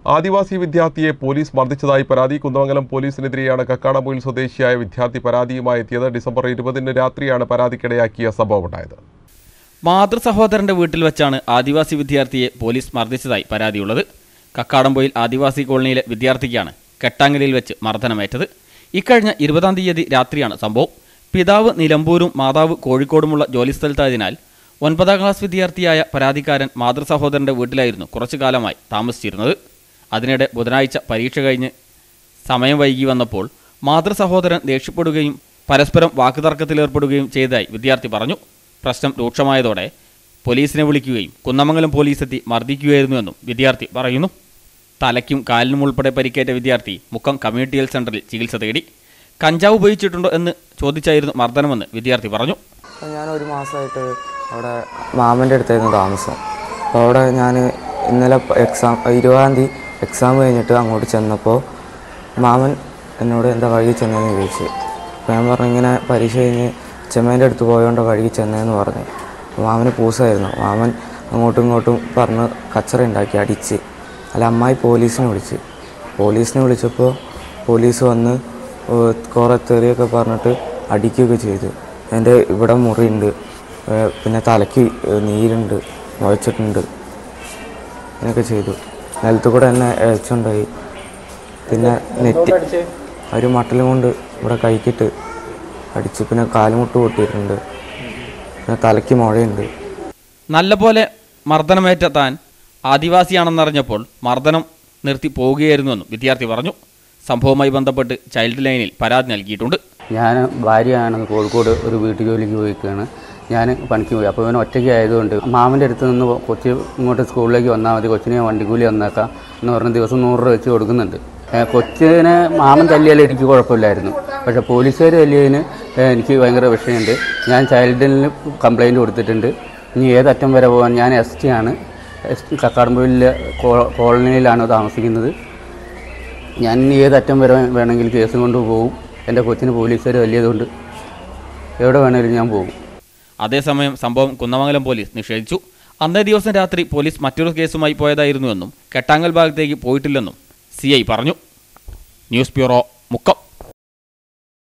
ആദിവാസി വിദ്യാർത്ഥിയെ പോലീസ് മർദ്ദിച്ചതായി പരാതി കുന്നമംഗലം പോലീസിനെതിരെയാണ് കക്കാടംപൊയിൽ സ്വദേശിയായ വിദ്യാർത്ഥി പരാതിയുമായി എത്തിയത് ഡിസംബർ ഇരുപതിന് രാത്രിയാണ് പരാതിക്കിടയാക്കിയ സംഭവമുണ്ടായത് മാതൃ സഹോദരന്റെ വീട്ടിൽ വെച്ചാണ് ആദിവാസി വിദ്യാർത്ഥിയെ പോലീസ് മർദ്ദിച്ചതായി പരാതിയുള്ളത് കക്കാടംപൊയിൽ ആദിവാസി കോളനിയിലെ വിദ്യാർത്ഥിക്കാണ് കെട്ടാങ്ങലിൽ വെച്ച് മർദ്ദനമേറ്റത് ഇക്കഴിഞ്ഞ ഇരുപതാം തീയതി രാത്രിയാണ് സംഭവം പിതാവ് നിലമ്പൂരും മാതാവ് കോഴിക്കോടുമുള്ള ജോലിസ്ഥലത്തായതിനാൽ ഒൻപതാം ക്ലാസ് വിദ്യാർത്ഥിയായ പരാതിക്കാരൻ മാതൃ സഹോദരന്റെ വീട്ടിലായിരുന്നു കുറച്ചു കാലമായി താമസിച്ചിരുന്നത് അതിനിടെ ബുധനാഴ്ച പരീക്ഷ കഴിഞ്ഞ് സമയം വൈകി വന്നപ്പോൾ മാതൃ സഹോദരൻ ദേഷ്യപ്പെടുകയും പരസ്പരം വാക്കുതർക്കത്തിലേർപ്പെടുകയും ചെയ്തതായി വിദ്യാർത്ഥി പറഞ്ഞു പ്രശ്നം രൂക്ഷമായതോടെ പോലീസിനെ വിളിക്കുകയും കുന്നമംഗലം പോലീസ് എത്തി മർദ്ദിക്കുകയായിരുന്നുവെന്നും വിദ്യാർത്ഥി പറയുന്നു തലയ്ക്കും കാലിനും ഉൾപ്പെടെ പരിക്കേറ്റ വിദ്യാർത്ഥി മുക്കം കമ്മ്യൂണിറ്റി ഹെൽത്ത് സെന്ററിൽ ചികിത്സ തേടി കഞ്ചാവ് ഉപയോഗിച്ചിട്ടുണ്ടോ എന്ന് ചോദിച്ചായിരുന്നു മർദ്ദനമെന്ന് വിദ്യാർത്ഥി പറഞ്ഞു അപ്പോൾ ഞാൻ ഒരു മാസമായിട്ട് അവിടെ മാമൻ്റെ അടുത്തായിരുന്നു താമസം അപ്പോൾ അവിടെ ഞാൻ ഇന്നലെ എക്സാം ഇരുപതാം തീയതി എക്സാം കഴിഞ്ഞിട്ട് അങ്ങോട്ട് ചെന്നപ്പോൾ മാമൻ എന്നോട് എന്താ വഴി ചെന്നതെന്ന് ചോദിച്ചു അപ്പോൾ ഞാൻ പറഞ്ഞു ഇങ്ങനെ പരീക്ഷ കഴിഞ്ഞ് ചെമ്മേൻ്റെ അടുത്ത് പോയതുകൊണ്ട് വഴി ചെന്നതെന്ന് പറഞ്ഞു അപ്പോൾ മാമന് പൂസമായിരുന്നു മാമൻ അങ്ങോട്ടും ഇങ്ങോട്ടും പറഞ്ഞ് കച്ചറ ഉണ്ടാക്കി അടിച്ച് അല്ല അമ്മായി പോലീസിനെ വിളിച്ച് പോലീസിനെ വിളിച്ചപ്പോൾ പോലീസ് വന്ന് ഏഹ് കുറേ തെറിയൊക്കെ പറഞ്ഞിട്ട് അടിക്കുകയൊക്കെ ചെയ്തു എൻ്റെ ഇവിടെ മുറിയുണ്ട് ഏഹ് പിന്നെ തലയ്ക്ക് ഏഹ് നീരുണ്ട് മുഴച്ചിട്ടുണ്ട് അങ്ങനെയൊക്കെ ചെയ്തു നിലത്ത് കൂടെ എന്നെ അയച്ചുണ്ടായി പിന്നെ നെറ്റ് ഒരു മട്ടലും കൊണ്ട് ഇവിടെ കൈക്കിട്ട് അടിച്ച് പിന്നെ കാലുമുട്ട് പൊട്ടിയിട്ടുണ്ട് പിന്നെ തലയ്ക്ക് മുഴയുണ്ട് നല്ലപോലെ മർദ്ദനമേറ്റ താൻ ആദിവാസിയാണെന്നറിഞ്ഞപ്പോൾ മർദ്ദനം നിർത്തി പോവുകയായിരുന്നുവെന്നും വിദ്യാർത്ഥി പറഞ്ഞു സംഭവവുമായി ബന്ധപ്പെട്ട് ചൈൽഡ് ലൈനിൽ പരാതി നൽകിയിട്ടുണ്ട് ഞാൻ ഭാര്യയാണെന്ന് കോഴിക്കോട് ഒരു വീട്ടു ജോലിക്ക് പോയിക്കാണ് ഞാൻ പണിക്ക് പോയി അപ്പോൾ ഇവൻ ഒറ്റയ്ക്ക് ആയതുകൊണ്ട് മാമൻ്റെ അടുത്ത് നിന്ന് കൊച്ചി ഇങ്ങോട്ട് സ്കൂളിലേക്ക് വന്നാൽ മതി കൊച്ചിനെ വണ്ടിക്കൂലി വന്നേക്കാം എന്ന് പറഞ്ഞ ദിവസം നൂറ് രൂപ വെച്ച് കൊടുക്കുന്നുണ്ട് ഏ, കൊച്ചിനെ മാമൻ തല്ലിയാൽ എനിക്ക് കുഴപ്പമില്ലായിരുന്നു പക്ഷേ പോലീസുകാർ തല്ലിയതിന് ഏ, എനിക്ക് ഭയങ്കര വിഷയമുണ്ട് ഞാൻ ചൈൽഡിൽ കംപ്ലൈൻറ്റ് കൊടുത്തിട്ടുണ്ട് ഇനി ഏതറ്റം വരെ പോകാൻ ഞാൻ എസ് ടി ആണ് എസ് കക്കാടമ്പുഴയിലെ കോളനിയിലാണ് താമസിക്കുന്നത് ഞാൻ ഇനി ഏതറ്റം വരെ വേണമെങ്കിൽ കേസും കൊണ്ട് പോകും എൻ്റെ കൊച്ചിന് പോലീസുകാർ തല്ലിയതുകൊണ്ട് എവിടെ വേണമെങ്കിലും ഞാൻ പോകും അതേസമയം സംഭവം കുന്നമംഗലം പോലീസ് നിഷേധിച്ചു അന്നേ ദിവസം രാത്രി പോലീസ് മറ്റൊരു കേസുമായി പോയതായിരുന്നുവെന്നും കെട്ടാങ്ങൽ ഭാഗത്തേക്ക് പോയിട്ടില്ലെന്നും സി പറഞ്ഞു ന്യൂസ് ബ്യൂറോ മുക്കം